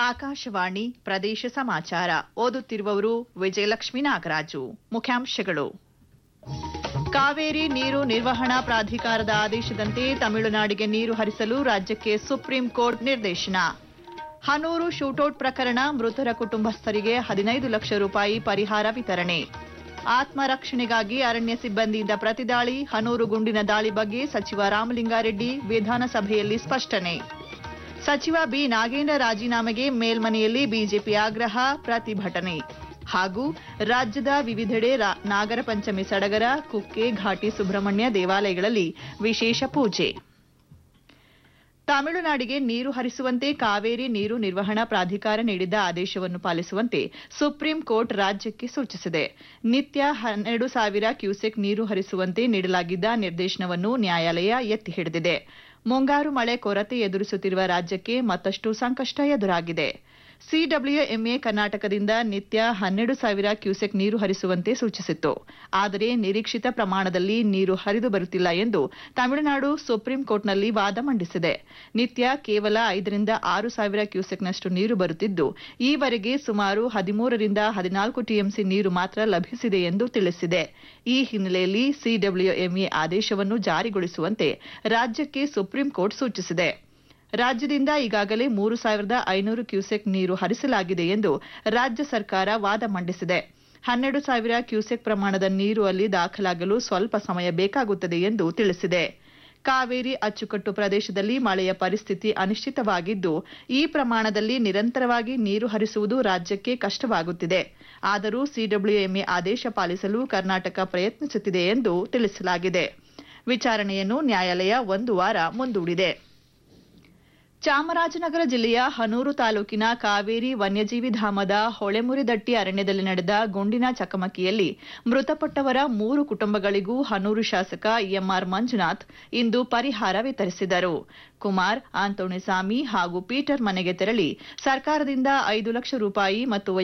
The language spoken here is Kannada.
ಆಕಾಶವಾಣಿ ಪ್ರದೇಶ ಸಮಾಚಾರ ಓದುತ್ತಿರುವವರು ವಿಜಯಲಕ್ಷ್ಮೀ ನಾಗರಾಜು ಮುಖ್ಯಾಂಶಗಳು ಕಾವೇರಿ ನೀರು ನಿರ್ವಹಣಾ ಪ್ರಾಧಿಕಾರದ ಆದೇಶದಂತೆ ತಮಿಳುನಾಡಿಗೆ ನೀರು ಹರಿಸಲು ರಾಜ್ಯಕ್ಕೆ ಸುಪ್ರೀಂ ಕೋರ್ಟ್ ನಿರ್ದೇಶನ ಹನೂರು ಶೂಟೌಟ್ ಪ್ರಕರಣ ಮೃತರ ಕುಟುಂಬಸ್ಥರಿಗೆ ಹದಿನೈದು ಲಕ್ಷ ರೂಪಾಯಿ ಪರಿಹಾರ ವಿತರಣೆ ಆತ್ಮರಕ್ಷಣೆಗಾಗಿ ಅರಣ್ಯ ಸಿಬ್ಬಂದಿಯಿಂದ ಪ್ರತಿದಾಳಿ ಹನೂರು ಗುಂಡಿನ ದಾಳಿ ಬಗ್ಗೆ ಸಚಿವ ರಾಮಲಿಂಗಾರೆಡ್ಡಿ ವಿಧಾನಸಭೆಯಲ್ಲಿ ಸ್ಪಷ್ಟನೆ ಸಚಿವ ಬಿ ನಾಗೇಂದ್ರ ರಾಜೀನಾಮೆಗೆ ಮೇಲ್ಮನೆಯಲ್ಲಿ ಬಿಜೆಪಿ ಆಗ್ರಹ ಪ್ರತಿಭಟನೆ ಹಾಗೂ ರಾಜ್ಯದ ವಿವಿಧೆಡೆ ರಾ- ನಾಗರ ಪಂಚಮಿ ಸಡಗರ ಕುಕ್ಕೆ ಘಾಟಿ ಸುಬ್ರಹ್ಮಣ್ಯ ದೇವಾಲಯಗಳಲ್ಲಿ ವಿಶೇಷ ಪೂಜೆ ತಮಿಳುನಾಡಿಗೆ ನೀರು ಹರಿಸುವಂತೆ ಕಾವೇರಿ ನೀರು ನಿರ್ವಹಣಾ ಪ್ರಾಧಿಕಾರ ನೀಡಿದ್ದ ಆದೇಶವನ್ನು ಪಾಲಿಸುವಂತೆ ಸುಪ್ರೀಂ ಕೋರ್ಟ್ ರಾಜ್ಯಕ್ಕೆ ಸೂಚಿಸಿದೆ ನಿತ್ಯ ಹನ್ನೆರಡು ಸಾವಿರ ಕ್ಯೂಸೆಕ್ ನೀರು ಹರಿಸುವಂತೆ ನೀಡಲಾಗಿದ್ದ ನಿರ್ದೇಶನವನ್ನು ನ್ಯಾಯಾಲಯ ಎತ್ತಿ ಹಿಡಿದಿದೆ ಮುಂಗಾರು ಮಳೆ ಕೊರತೆ ಎದುರಿಸುತ್ತಿರುವ ರಾಜ್ಯಕ್ಕೆ ಮತ್ತಷ್ಟು ಸಂಕಷ್ಟ ಎದುರಾಗಿದೆ ಸಿಡಬ್ಲ್ಯೂಎಂಎ ಕರ್ನಾಟಕದಿಂದ ನಿತ್ಯ ಹನ್ನೆರಡು ಸಾವಿರ ಕ್ಯೂಸೆಕ್ ನೀರು ಹರಿಸುವಂತೆ ಸೂಚಿಸಿತ್ತು ಆದರೆ ನಿರೀಕ್ಷಿತ ಪ್ರಮಾಣದಲ್ಲಿ ನೀರು ಹರಿದು ಬರುತ್ತಿಲ್ಲ ಎಂದು ತಮಿಳುನಾಡು ಸುಪ್ರೀಂ ಕೋರ್ಟ್ನಲ್ಲಿ ವಾದ ಮಂಡಿಸಿದೆ ನಿತ್ಯ ಕೇವಲ ಐದರಿಂದ ಆರು ಸಾವಿರ ಕ್ಯೂಸೆಕ್ನಷ್ಟು ನೀರು ಬರುತ್ತಿದ್ದು ಈವರೆಗೆ ಸುಮಾರು ಹದಿಮೂರರಿಂದ ಹದಿನಾಲ್ಕು ಟಿಎಂಸಿ ನೀರು ಮಾತ್ರ ಲಭಿಸಿದೆ ಎಂದು ತಿಳಿಸಿದೆ ಈ ಹಿನ್ನೆಲೆಯಲ್ಲಿ ಸಿಡಬ್ಲ್ಯೂಎಂಎ ಆದೇಶವನ್ನು ಜಾರಿಗೊಳಿಸುವಂತೆ ರಾಜ್ಯಕ್ಕೆ ಸುಪ್ರೀಂ ಕೋರ್ಟ್ ಸೂಚಿಸಿದೆ ರಾಜ್ಯದಿಂದ ಈಗಾಗಲೇ ಮೂರು ಸಾವಿರದ ಐನೂರು ಕ್ಯೂಸೆಕ್ ನೀರು ಹರಿಸಲಾಗಿದೆ ಎಂದು ರಾಜ್ಯ ಸರ್ಕಾರ ವಾದ ಮಂಡಿಸಿದೆ ಹನ್ನೆರಡು ಸಾವಿರ ಕ್ಯೂಸೆಕ್ ಪ್ರಮಾಣದ ನೀರು ಅಲ್ಲಿ ದಾಖಲಾಗಲು ಸ್ವಲ್ಪ ಸಮಯ ಬೇಕಾಗುತ್ತದೆ ಎಂದು ತಿಳಿಸಿದೆ ಕಾವೇರಿ ಅಚ್ಚುಕಟ್ಟು ಪ್ರದೇಶದಲ್ಲಿ ಮಳೆಯ ಪರಿಸ್ಥಿತಿ ಅನಿಶ್ಚಿತವಾಗಿದ್ದು ಈ ಪ್ರಮಾಣದಲ್ಲಿ ನಿರಂತರವಾಗಿ ನೀರು ಹರಿಸುವುದು ರಾಜ್ಯಕ್ಕೆ ಕಷ್ಟವಾಗುತ್ತಿದೆ ಆದರೂ ಸಿಡಬ್ಲ್ಯೂಎಂಎ ಆದೇಶ ಪಾಲಿಸಲು ಕರ್ನಾಟಕ ಪ್ರಯತ್ನಿಸುತ್ತಿದೆ ಎಂದು ತಿಳಿಸಲಾಗಿದೆ ವಿಚಾರಣೆಯನ್ನು ನ್ಯಾಯಾಲಯ ಒಂದು ವಾರ ಮುಂದೂಡಿದೆ ಚಾಮರಾಜನಗರ ಜಿಲ್ಲೆಯ ಹನೂರು ತಾಲೂಕಿನ ಕಾವೇರಿ ವನ್ಯಜೀವಿ ಧಾಮದ ಹೊಳೆಮುರಿದಟ್ಟಿ ಅರಣ್ಯದಲ್ಲಿ ನಡೆದ ಗುಂಡಿನ ಚಕಮಕಿಯಲ್ಲಿ ಮೃತಪಟ್ಟವರ ಮೂರು ಕುಟುಂಬಗಳಿಗೂ ಹನೂರು ಶಾಸಕ ಎಂಆರ್ ಮಂಜುನಾಥ್ ಇಂದು ಪರಿಹಾರ ವಿತರಿಸಿದರು ಕುಮಾರ್ ಆಂತೋಣಿಸ್ವಾಮಿ ಹಾಗೂ ಪೀಟರ್ ಮನೆಗೆ ತೆರಳಿ ಸರ್ಕಾರದಿಂದ ಐದು ಲಕ್ಷ ರೂಪಾಯಿ ಮತ್ತು